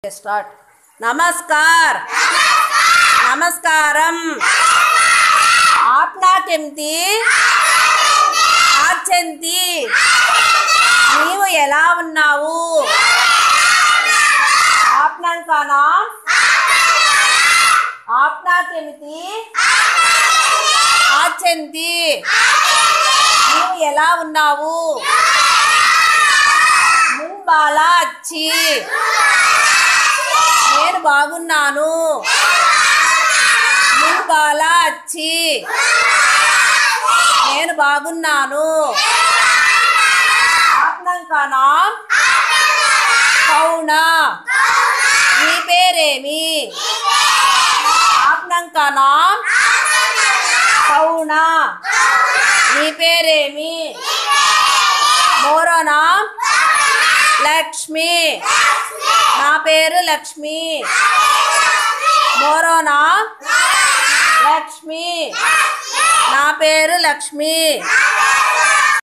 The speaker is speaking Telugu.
స్టార్ట్ నమస్కార్ నమస్కారం ఆప్నా కెంతి ఆచెంతి నీవు ఎలా ఉన్నావు ఆప్నాంకానా ఆప్నా కెమితి ఆచెంతి నీవు ఎలా ఉన్నావు ముంబాలా అచ్చి నేను బాగున్నాను నువ్వు బాలా వచ్చి నేను బాగున్నాను ఆప్నంకానా అవునా నీ పేరేమి ఆప్నంకానా అవునా నీ పేరేమి మోరోనా లక్ష్మి నా పేరు లక్ష్మి మోరోనా లక్ష్మి నా పేరు లక్ష్మి